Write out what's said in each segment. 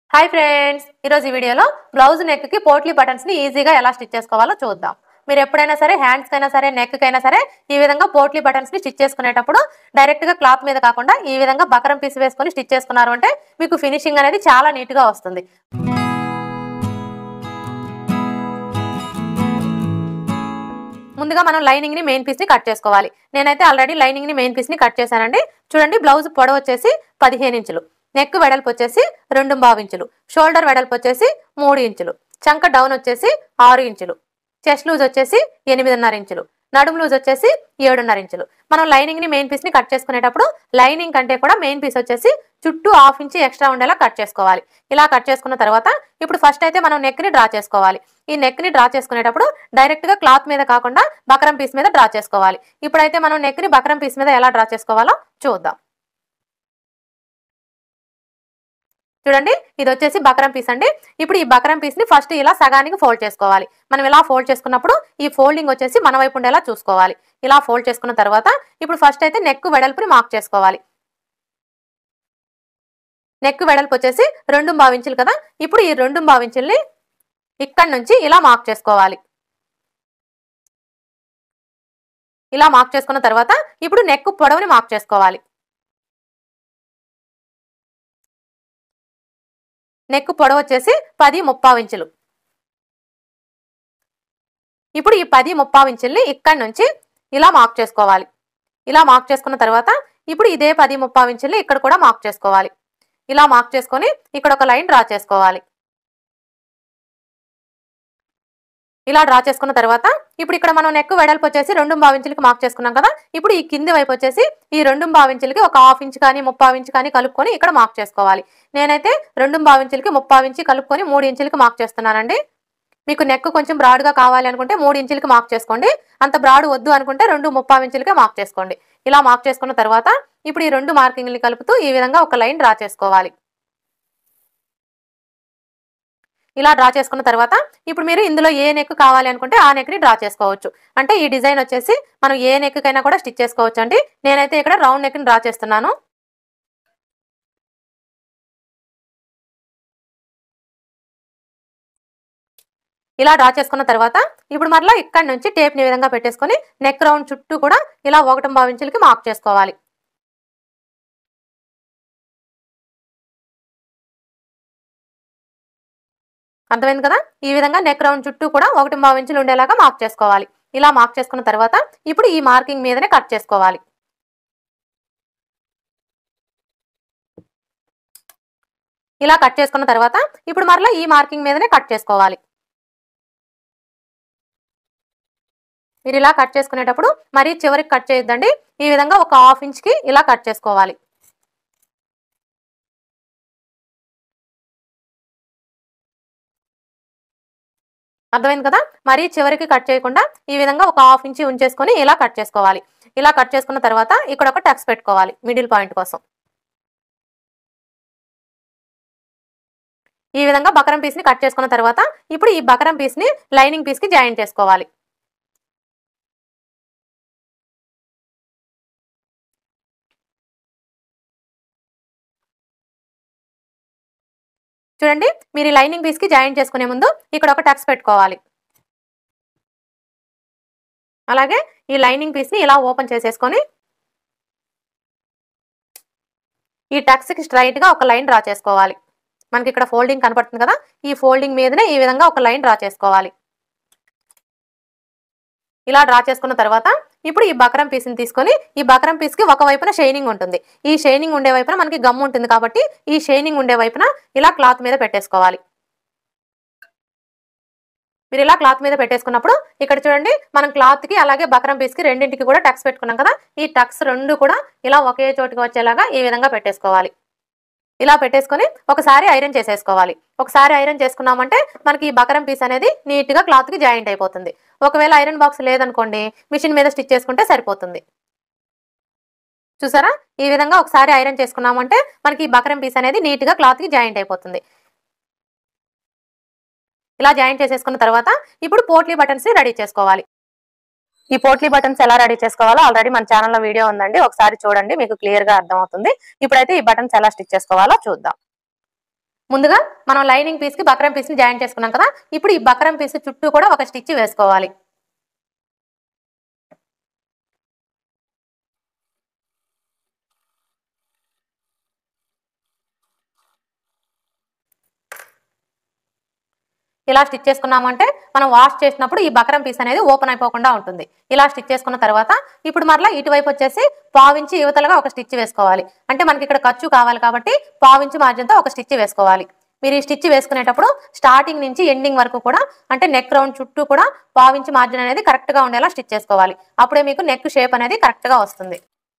hi friends ఈరోజు ఈ వీడియోలో బ్లౌజ్ నెక్ కి పోట్లీ బటన్స్ ని ఈజీగా ఎలా స్టిచ్ చేసుకోవాలో చూద్దాం మీరు ఎప్పుడైనా సరే హ్యాండ్స్ కైనా సరే నెక్ కైనా సరే ఈ విధంగా పోట్లీ బటన్స్ ని స్టిచ్ చేసుకునేటప్పుడు డైరెక్ట్ గా క్లాత్ మీద కాకుండా ఈ విధంగా బకరం పీస్ వేసుకొని స్టిచ్ చేసుకున్నారు అంటే మీకు ఫినిషింగ్ అనేది చాలా నీట్ గా వస్తుంది ముందుగా మనం లైనింగ్ ని మెయిన్ పీస్ ని కట్ చేసుకోవాలి నేనైతే ఆల్రెడీ లైనింగ్ ని మెయిన్ పీస్ ని కట్ చేశానండి చూడండి బ్లౌజ్ పొడవు వచ్చేసి పదిహేను ఇంచులు నెక్ వెడల్పు వచ్చేసి రెండు బావు ఇంచులు షోల్డర్ వెడల్పు వచ్చేసి మూడు ఇంచులు చంక డౌన్ వచ్చేసి ఆరు ఇంచులు చెస్ట్ లూజ్ వచ్చేసి ఎనిమిదిన్నర ఇంచులు నడుము లూజ్ వచ్చేసి ఏడున్నర ఇంచులు మనం లైనింగ్ ని మెయిన్ పీస్ ని కట్ చేసుకునేటప్పుడు లైనింగ్ కంటే కూడా మెయిన్ పీస్ వచ్చేసి చుట్టూ హాఫ్ ఇంచ్ ఎక్స్ట్రా ఉండేలా కట్ చేసుకోవాలి ఇలా కట్ చేసుకున్న తర్వాత ఇప్పుడు ఫస్ట్ అయితే మనం నెక్ ని డ్రా చేసుకోవాలి ఈ నెక్ ని డ్రా చేసుకునేటప్పుడు డైరెక్ట్ గా క్లాత్ మీద కాకుండా బకరం పీస్ మీద డ్రా చేసుకోవాలి ఇప్పుడైతే మనం నెక్ ని బకరం పీస్ మీద ఎలా డ్రా చేసుకోవాలో చూద్దాం చూడండి ఇది వచ్చేసి బకరం పీస్ అండి ఇప్పుడు ఈ బకరం పీస్ ని ఫస్ట్ ఇలా సగానికి ఫోల్డ్ చేసుకోవాలి మనం ఇలా ఫోల్డ్ చేసుకున్నప్పుడు ఈ ఫోల్డింగ్ వచ్చేసి మన వైపు ఉండేలా చూసుకోవాలి ఇలా ఫోల్డ్ చేసుకున్న తర్వాత ఇప్పుడు ఫస్ట్ అయితే నెక్ వెడల్పుని మార్క్ చేసుకోవాలి నెక్ వెడల్పు వచ్చేసి రెండు ఇంచులు కదా ఇప్పుడు ఈ రెండు ఇంచుల్ని ఇక్కడ నుంచి ఇలా మార్క్ చేసుకోవాలి ఇలా మార్క్ చేసుకున్న తర్వాత ఇప్పుడు నెక్ పొడవుని మార్క్ చేసుకోవాలి నెక్ పొడవు వచ్చేసి పది ముప్పావు ఇంచులు ఇప్పుడు ఈ పది ముప్పావు ఇంచుల్ని ఇక్కడ నుంచి ఇలా మార్క్ చేసుకోవాలి ఇలా మార్క్ చేసుకున్న తర్వాత ఇప్పుడు ఇదే పది ముప్పావు ఇంచుల్ని ఇక్కడ కూడా మార్క్ చేసుకోవాలి ఇలా మార్క్ చేసుకొని ఇక్కడ ఒక లైన్ డ్రా చేసుకోవాలి ఇలా డ్రా చేసుకున్న తర్వాత ఇప్పుడు ఇక్కడ మనం నెక్ వెడల్పు వచ్చేసి రెండు ఇంచులకి మార్క్ చేసుకున్నాం కదా ఇప్పుడు ఈ కింది వైపు వచ్చేసి ఈ రెండు ఇంచులకి ఒక హాఫ్ ఇంచ్ కానీ ముప్పావు ఇంచ్ కానీ కలుపుకొని ఇక్కడ మార్క్ చేసుకోవాలి నేనైతే రెండు ఇంచులకి ముప్పావు ఇంచి కలుపుకొని మూడు ఇంచులకి మార్క్ చేస్తున్నానండి మీకు నెక్ కొంచెం బ్రాడ్గా కావాలి అనుకుంటే మూడు ఇంచులకి మార్క్ చేసుకోండి అంత బ్రాడ్ వద్దు అనుకుంటే రెండు ముప్పావు ఇంచులకే మార్క్ చేసుకోండి ఇలా మార్క్ చేసుకున్న తర్వాత ఇప్పుడు ఈ రెండు మార్కింగ్ని కలుపుతూ ఈ విధంగా ఒక లైన్ డ్రా చేసుకోవాలి ఇలా డ్రా చేసుకున్న తర్వాత ఇప్పుడు మీరు ఇందులో ఏ నెక్ కావాలి అనుకుంటే ఆ నెక్ని డ్రా చేసుకోవచ్చు అంటే ఈ డిజైన్ వచ్చేసి మనం ఏ నెక్ కైనా కూడా స్టిచ్ చేసుకోవచ్చు అండి నేనైతే ఇక్కడ రౌండ్ నెక్ని డ్రా చేస్తున్నాను ఇలా డ్రా చేసుకున్న తర్వాత ఇప్పుడు మరలా ఇక్కడ నుంచి టేప్ని ఈ విధంగా పెట్టేసుకొని నెక్ రౌండ్ చుట్టూ కూడా ఇలా ఒకటి ఇంచులకి మార్క్ చేసుకోవాలి అర్థమైంది కదా ఈ విధంగా నెక్ రౌండ్ చుట్టూ కూడా ఒకటి పావు ఇంచులు ఉండేలాగా మార్క్ చేసుకోవాలి ఇలా మార్క్ చేసుకున్న తర్వాత ఇప్పుడు ఈ మార్కింగ్ మీదనే కట్ చేసుకోవాలి ఇలా కట్ చేసుకున్న తర్వాత ఇప్పుడు మరలా ఈ మార్కింగ్ మీదనే కట్ చేసుకోవాలి మీరు ఇలా కట్ చేసుకునేటప్పుడు మరీ చివరికి కట్ చేయొద్దండి ఈ విధంగా ఒక హాఫ్ ఇంచ్కి ఇలా కట్ చేసుకోవాలి అర్థమైంది కదా మరీ చివరికి కట్ చేయకుండా ఈ విధంగా ఒక హాఫ్ ఇంచి ఉంచేసుకొని ఇలా కట్ చేసుకోవాలి ఇలా కట్ చేసుకున్న తర్వాత ఇక్కడ ఒక టక్స్ పెట్టుకోవాలి మిడిల్ పాయింట్ కోసం ఈ విధంగా బకరం పీస్ని కట్ చేసుకున్న తర్వాత ఇప్పుడు ఈ బకరం పీస్ని లైనింగ్ పీస్కి జాయిన్ చేసుకోవాలి చూడండి మీరు ఈ లైనింగ్ పీస్కి జాయిన్ చేసుకునే ముందు ఇక్కడ ఒక టక్స్ పెట్టుకోవాలి అలాగే ఈ లైనింగ్ పీస్ని ఇలా ఓపెన్ చేసేసుకొని ఈ టక్స్కి స్ట్రైట్గా ఒక లైన్ డ్రా చేసుకోవాలి మనకి ఇక్కడ ఫోల్డింగ్ కనపడుతుంది కదా ఈ ఫోల్డింగ్ మీదనే ఈ విధంగా ఒక లైన్ డ్రా చేసుకోవాలి ఇలా డ్రా చేసుకున్న తర్వాత ఇప్పుడు ఈ బకరం పీస్ని తీసుకొని ఈ బకరం పీస్కి ఒక వైపున షైనింగ్ ఉంటుంది ఈ షైనింగ్ ఉండే వైపున మనకి గమ్ ఉంటుంది కాబట్టి ఈ షైనింగ్ ఉండే వైపున ఇలా క్లాత్ మీద పెట్టేసుకోవాలి మీరు ఇలా క్లాత్ మీద పెట్టేసుకున్నప్పుడు ఇక్కడ చూడండి మనం క్లాత్కి అలాగే బకరం పీస్కి రెండింటికి కూడా టక్స్ పెట్టుకున్నాం కదా ఈ టక్స్ రెండు కూడా ఇలా ఒకే చోటుకి వచ్చేలాగా ఈ విధంగా పెట్టేసుకోవాలి ఇలా పెట్టేసుకొని ఒకసారి ఐరన్ చేసేసుకోవాలి ఒకసారి ఐరన్ చేసుకున్నామంటే మనకి ఈ బకరం పీస్ అనేది నీట్గా క్లాత్కి జాయింట్ అయిపోతుంది ఒకవేళ ఐరన్ బాక్స్ లేదనుకోండి మిషన్ మీద స్టిచ్ చేసుకుంటే సరిపోతుంది చూసారా ఈ విధంగా ఒకసారి ఐరన్ చేసుకున్నామంటే మనకి ఈ బకరం పీస్ అనేది నీట్గా క్లాత్కి జాయింట్ అయిపోతుంది ఇలా జాయింట్ చేసేసుకున్న తర్వాత ఇప్పుడు పోట్లీ బటన్స్ని రెడీ చేసుకోవాలి ఈ పోట్లీ బటన్స్ ఎలా రెడీ చేసుకోవాలో ఆల్రెడీ మన ఛానల్లో వీడియో ఉందండి ఒకసారి చూడండి మీకు క్లియర్ గా అర్థమవుతుంది ఇప్పుడైతే ఈ బటన్స్ ఎలా స్టిచ్ చేసుకోవాలో చూద్దాం ముందుగా మనం లైనింగ్ పీస్కి బక్రం పీస్ని జాయిన్ చేసుకున్నాం కదా ఇప్పుడు ఈ బక్రం పీస్ చుట్టూ కూడా ఒక స్టిచ్ వేసుకోవాలి ఇలా స్టిచ్ చేసుకున్నామంటే మనం వాష్ చేసినప్పుడు ఈ బకరం పీస్ అనేది ఓపెన్ అయిపోకుండా ఉంటుంది ఇలా స్టిచ్ చేసుకున్న తర్వాత ఇప్పుడు మరలా ఇటువైపు వచ్చేసి పావించి యువతలుగా ఒక స్టిచ్ వేసుకోవాలి అంటే మనకి ఇక్కడ ఖర్చు కావాలి కాబట్టి పావించి మార్జిన్తో ఒక స్టిచ్ వేసుకోవాలి మీరు ఈ స్టిచ్ వేసుకునేటప్పుడు స్టార్టింగ్ నుంచి ఎండింగ్ వరకు కూడా అంటే నెక్ రౌండ్ చుట్టూ కూడా పావించి మార్జిన్ అనేది కరెక్ట్గా ఉండేలా స్టిచ్ చేసుకోవాలి అప్పుడే మీకు నెక్ షేప్ అనేది కరెక్ట్గా వస్తుంది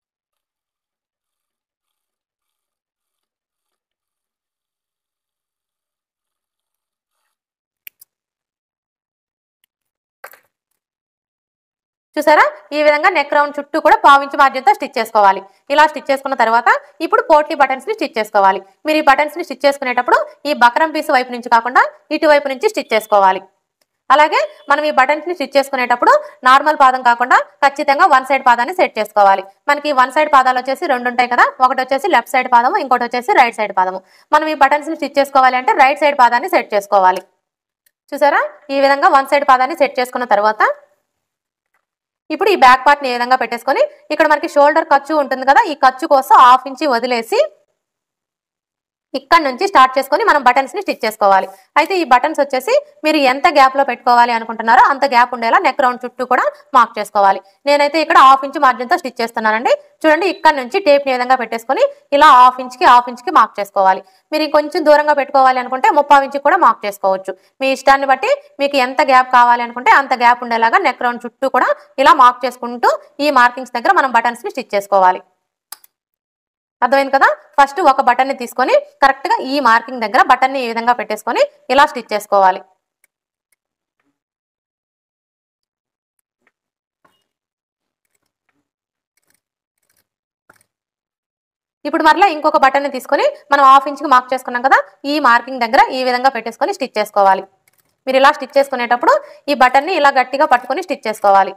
చూసారా ఈ విధంగా నెక్ రౌండ్ చుట్టూ కూడా పావించి మార్జిన్తో స్టిచ్ చేసుకోవాలి ఇలా స్టిచ్ చేసుకున్న తర్వాత ఇప్పుడు పోట్లీ బటన్స్ ని స్టిచ్ చేసుకోవాలి మీరు ఈ బటన్స్ ని స్టిచ్ చేసుకునేటప్పుడు ఈ బకరం పీస్ వైపు నుంచి కాకుండా ఇటువైపు నుంచి స్టిచ్ చేసుకోవాలి అలాగే మనం ఈ బటన్స్ ని స్టిచ్ చేసుకునేటప్పుడు నార్మల్ పాదం కాకుండా ఖచ్చితంగా వన్ సైడ్ పాదాన్ని సెట్ చేసుకోవాలి మనకి వన్ సైడ్ పాదాలు వచ్చేసి రెండు ఉంటాయి కదా ఒకటి వచ్చేసి లెఫ్ట్ సైడ్ పాదము ఇంకోటి వచ్చేసి రైట్ సైడ్ పాదము మనం ఈ బటన్స్ ని స్టిచ్ చేసుకోవాలి అంటే రైట్ సైడ్ పాదాన్ని సెట్ చేసుకోవాలి చూసారా ఈ విధంగా వన్ సైడ్ పాదాన్ని సెట్ చేసుకున్న తర్వాత ఇప్పుడు ఈ బ్యాక్ పార్ట్ని ఏ విధంగా పెట్టేసుకొని ఇక్కడ మనకి షోల్డర్ ఖర్చు ఉంటుంది కదా ఈ ఖర్చు కోసం హాఫ్ ఇంచి వదిలేసి ఇక్కడ నుంచి స్టార్ట్ చేసుకొని మనం బటన్స్ ని స్టిచ్ చేసుకోవాలి అయితే ఈ బటన్స్ వచ్చేసి మీరు ఎంత గ్యాప్ లో పెట్టుకోవాలి అనుకుంటున్నారో అంత గ్యాప్ ఉండేలా నెక్ రౌండ్ చుట్టూ కూడా మార్క్ చేసుకోవాలి నేనైతే ఇక్కడ హాఫ్ ఇంచ్ మార్జిన్ తో స్టిచ్ చేస్తున్నానండి చూడండి ఇక్కడ నుంచి టేప్ ని ఈ విధంగా పెట్టేసుకొని ఇలా హాఫ్ ఇంచ్ కి హాఫ్ ఇంచ్ కి మార్క్ చేసుకోవాలి మీరు ఇంకొంచెం దూరంగా పెట్టుకోవాలి అనుకుంటే ముప్పావు ఇంచ్ కూడా మార్క్ చేసుకోవచ్చు మీ ఇష్టాన్ని బట్టి మీకు ఎంత గ్యాప్ కావాలి అనుకుంటే అంత గ్యాప్ ఉండేలాగా నెక్ రౌండ్ చుట్టూ కూడా ఇలా మార్క్ చేసుకుంటూ ఈ మార్కింగ్స్ దగ్గర మనం బటన్స్ ని స్టిచ్ చేసుకోవాలి అర్థమైంది కదా ఫస్ట్ ఒక బటన్ ని తీసుకొని కరెక్ట్ గా ఈ మార్కింగ్ దగ్గర బటన్ ని ఈ విధంగా పెట్టేసుకొని ఇలా స్టిచ్ చేసుకోవాలి ఇప్పుడు మరలా ఇంకొక బటన్ ని తీసుకొని మనం హాఫ్ ఇంచ్ కి మార్క్ చేసుకున్నాం కదా ఈ మార్కింగ్ దగ్గర ఈ విధంగా పెట్టేసుకొని స్టిచ్ చేసుకోవాలి మీరు ఇలా స్టిచ్ చేసుకునేటప్పుడు ఈ బటన్ ని ఇలా గట్టిగా పట్టుకొని స్టిచ్ చేసుకోవాలి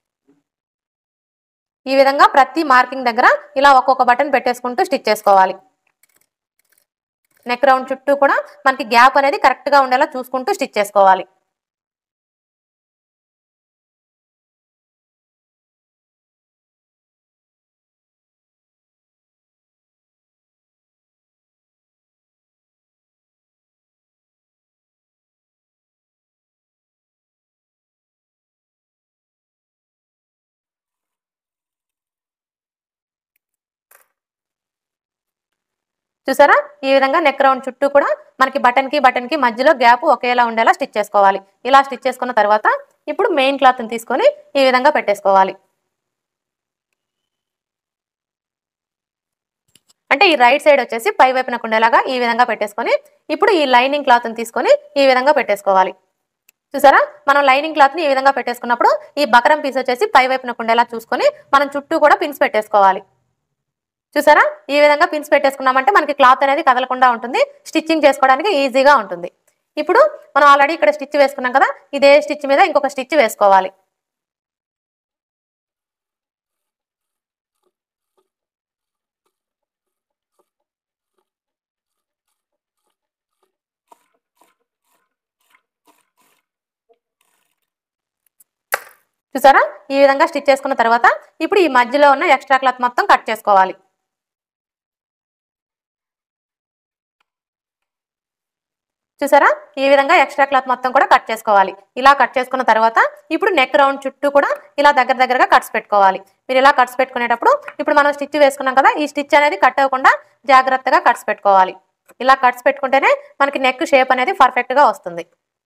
ఈ విధంగా ప్రతి మార్కింగ్ దగ్గర ఇలా ఒక్కొక్క బటన్ పెట్టేసుకుంటూ స్టిచ్ చేసుకోవాలి నెక్ రౌండ్ చుట్టూ కూడా మనకి గ్యాప్ అనేది కరెక్ట్ గా ఉండేలా చూసుకుంటూ స్టిచ్ చేసుకోవాలి చూసారా ఈ విధంగా నెక్ రౌండ్ చుట్టూ కూడా మనకి బటన్ కి బటన్ కి మధ్యలో గ్యాప్ ఒకేలా ఉండేలా స్టిచ్ చేసుకోవాలి ఇలా స్టిచ్ చేసుకున్న తర్వాత ఇప్పుడు మెయిన్ క్లాత్ ని తీసుకొని ఈ విధంగా పెట్టేసుకోవాలి అంటే ఈ రైట్ సైడ్ వచ్చేసి పై వైపునకు ఉండేలాగా ఈ విధంగా పెట్టేసుకొని ఇప్పుడు ఈ లైనింగ్ క్లాత్ ని తీసుకొని ఈ విధంగా పెట్టేసుకోవాలి చూసారా మనం లైనింగ్ క్లాత్ ని ఈ విధంగా పెట్టేసుకున్నప్పుడు ఈ బకరం పీస్ వచ్చేసి పై వైపునకు ఉండేలా చూసుకొని మనం చుట్టూ కూడా పిన్స్ పెట్టేసుకోవాలి చూసారా ఈ విధంగా పిన్స్ పెట్టేసుకున్నామంటే మనకి క్లాత్ అనేది కదలకుండా ఉంటుంది స్టిచ్చింగ్ చేసుకోవడానికి ఈజీగా ఉంటుంది ఇప్పుడు మనం ఆల్రెడీ ఇక్కడ స్టిచ్ వేసుకున్నాం కదా ఇదే స్టిచ్ మీద ఇంకొక స్టిచ్ వేసుకోవాలి చూసారా ఈ విధంగా స్టిచ్ చేసుకున్న తర్వాత ఇప్పుడు ఈ మధ్యలో ఉన్న ఎక్స్ట్రా క్లాత్ మొత్తం కట్ చేసుకోవాలి చూసారా ఈ విధంగా ఎక్స్ట్రా క్లాత్ మొత్తం కూడా కట్ చేసుకోవాలి ఇలా కట్ చేసుకున్న తర్వాత ఇప్పుడు నెక్ రౌండ్ చుట్టూ కూడా ఇలా దగ్గర దగ్గరగా కట్స్ పెట్టుకోవాలి మీరు ఇలా కట్స్ పెట్టుకునేటప్పుడు ఇప్పుడు మనం స్టిచ్ వేసుకున్నాం కదా ఈ స్టిచ్ అనేది కట్ అవ్వకుండా జాగ్రత్తగా కట్స్ పెట్టుకోవాలి ఇలా కట్స్ పెట్టుకుంటేనే మనకి నెక్ షేప్ అనేది పర్ఫెక్ట్గా వస్తుంది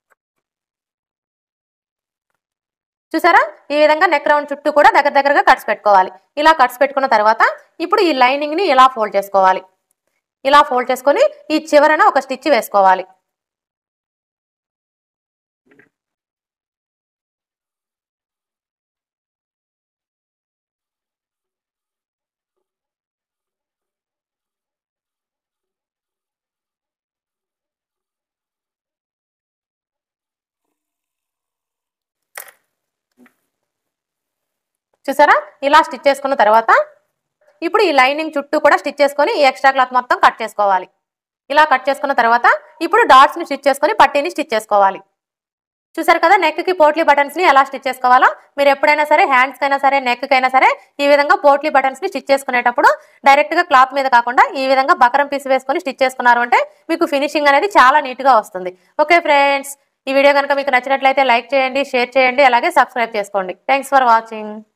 చూసారా ఈ విధంగా నెక్ రౌండ్ చుట్టూ కూడా దగ్గర దగ్గరగా కట్స్ పెట్టుకోవాలి ఇలా కట్స్ పెట్టుకున్న తర్వాత ఇప్పుడు ఈ లైనింగ్ ని ఇలా ఫోల్డ్ చేసుకోవాలి ఇలా ఫోల్డ్ చేసుకొని ఈ చివరన ఒక స్టిచ్ వేసుకోవాలి చూసారా ఇలా స్టిచ్ చేసుకున్న తర్వాత ఇప్పుడు ఈ లైనింగ్ చుట్టూ కూడా స్టిచ్ చేసుకొని ఈ ఎక్స్ట్రా క్లాత్ మొత్తం కట్ చేసుకోవాలి ఇలా కట్ చేసుకున్న తర్వాత ఇప్పుడు డాట్స్ ని స్టిచ్ చేసుకొని పట్టీని స్టిచ్ చేసుకోవాలి చూసారు కదా నెక్ కి పోట్లీ బటన్స్ ని ఎలా స్టిచ్ చేసుకోవాలో మీరు ఎప్పుడైనా సరే హ్యాండ్స్ కైనా సరే నెక్ కైనా సరే ఈ విధంగా పోట్లీ బటన్స్ ని స్టిచ్ చేసుకునేటప్పుడు డైరెక్ట్ గా క్లాత్ మీద కాకుండా ఈ విధంగా బకరం పీస్ వేసుకొని స్టిచ్ చేసుకున్నారు అంటే మీకు ఫినిషింగ్ అనేది చాలా నీట్ గా వస్తుంది ఓకే ఫ్రెండ్స్ ఈ వీడియో కనుక మీకు నచ్చినట్లయితే లైక్ చేయండి షేర్ చేయండి అలాగే సబ్స్క్రైబ్ చేసుకోండి థ్యాంక్స్ ఫర్ వాచింగ్